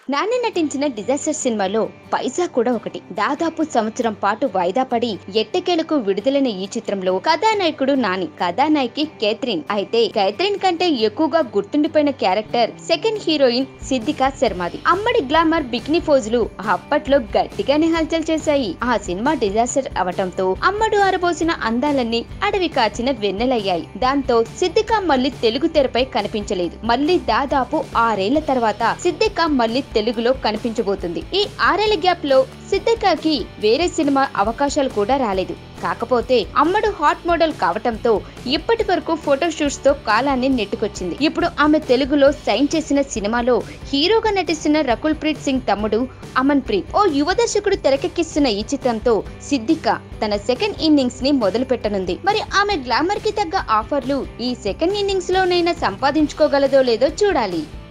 నాని నటించిన డిజాస్టర్ సినిమాలో పైసా కూడా ఒకటి దాదాపు సంవత్సరం పాటు వాయిదా పడి ఎట్టకేలకు విడుదలైన ఈ చిత్రంలో కథానాయకుడు నాని కథానాయకి కేథరిన్ అయితే కేథరిన్ కంటే ఎక్కువగా గుర్తుండిపోయిన క్యారెక్టర్ సెకండ్ హీరోయిన్ సిద్దికా శర్మది అమ్మడి గ్లామర్ బికినీ ఫోజులు అప్పట్లో గట్టిగానే హల్చల్ చేశాయి ఆ సినిమా డిజాస్టర్ అవటంతో అమ్మడు ఆరబోసిన అందాలన్నీ అడవి కాచిన వెన్నెలయ్యాయి దాంతో సిద్దిక మళ్ళీ తెలుగు తెరపై కనిపించలేదు మళ్ళీ దాదాపు ఆరేళ్ల తర్వాత సిద్దిక మళ్ళీ తెలుగులో కనిపించబోతుంది ఈ ఆరేళ్ల గ్యాప్ లో సిద్దికకి వేరే సినిమా అవకాశాలు కూడా రాలేదు కాకపోతే అమ్మడు హాట్ మోడల్ కావటంతో ఇప్పటి వరకు ఫోటో షూట్స్ తో కాలాన్ని నెట్టుకొచ్చింది ఇప్పుడు ఆమె తెలుగులో సైన్ చేసిన సినిమాలో హీరోగా నటిస్తున్న రకుల్ ప్రీత్ సింగ్ తమ్ముడు అమన్ ప్రీత్ ఓ యువ దర్శకుడు తెరకెక్కిస్తున్న ఈ చిత్రంతో సిద్దిక తన సెకండ్ ఇన్నింగ్స్ ని మొదలు పెట్టనుంది మరి ఆమె గ్లామర్ కి తగ్గ ఆఫర్లు ఈ సెకండ్ ఇన్నింగ్స్ లోనైనా సంపాదించుకోగలదో లేదో చూడాలి